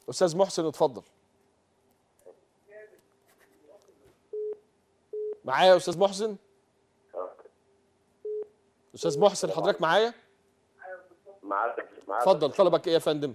استاذ محسن اتفضل معايا يا استاذ محسن استاذ محسن حضرتك معايا معاك معاك اتفضل طلبك ايه يا فندم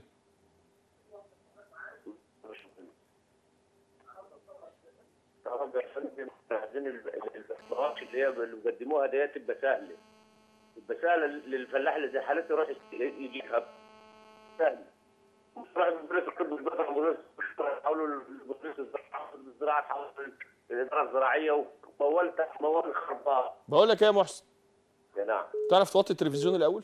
طبعا يا فندم عايزين ال- ال- الاختراق اللي هي اللي بيقدموها ديت تبقى سهله تبقى سهله للفلاح اللي زي حالتي يروح يست- يجيبها سهله راح مدرسة الطب البيطري مدرسة حولوا مدرسة الزراعة الزراعة حولوا الإدارة الزراعية ومولت موال خربان بقول لك ايه يا محسن يا نعم تعرف توطي التلفزيون الاول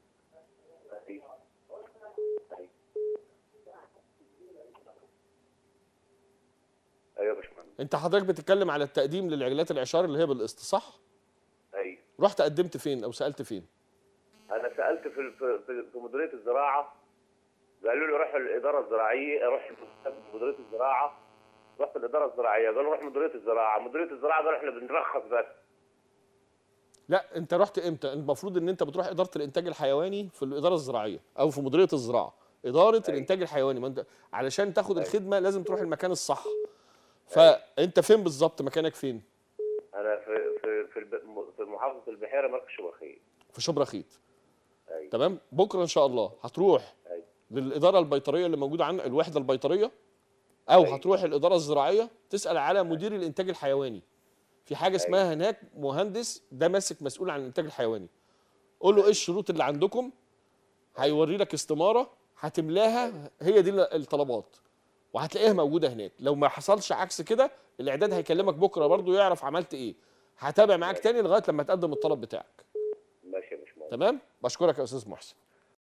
ايوه يا باشمهندس انت حضرتك بتتكلم على التقديم للعجلات العشار اللي هي بالقسط صح ايوه رحت قدمت فين او سالت فين انا سالت في في في- في مديريه الزراعه قالوا لي روح الاداره الزراعيه روح مديريه الزراعه رحت الاداره الزراعيه قالوا روح مديريه الزراعه مديريه الزراعه قالوا احنا بنرخص بس لا انت رحت امتى المفروض ان انت بتروح اداره الانتاج الحيواني في الاداره الزراعيه او في مديريه الزراعه اداره الانتاج الحيواني ما انت علشان تاخد الخدمه لازم تروح المكان الصح فانت فين بالظبط مكانك فين انا في في في, الب... في محافظه البحيره مركز شبخيه في شبرا خيط ايوه تمام بكره ان شاء الله هتروح ايوه للاداره البيطريه اللي موجوده عندك الوحده البيطريه او أيوة. هتروح الاداره الزراعيه تسال على مدير الانتاج الحيواني في حاجه اسمها هناك مهندس ده ماسك مسؤول عن الانتاج الحيواني قول له ايه الشروط اللي عندكم هيوري لك استماره هتملاها هي دي الطلبات وهتلاقيها موجوده هناك لو ما حصلش عكس كده الاعداد هيكلمك بكره برضو يعرف عملت ايه هتابع معاك تاني لغايه لما تقدم الطلب بتاعك ماشي يا باشمهندس تمام بشكرك يا استاذ محسن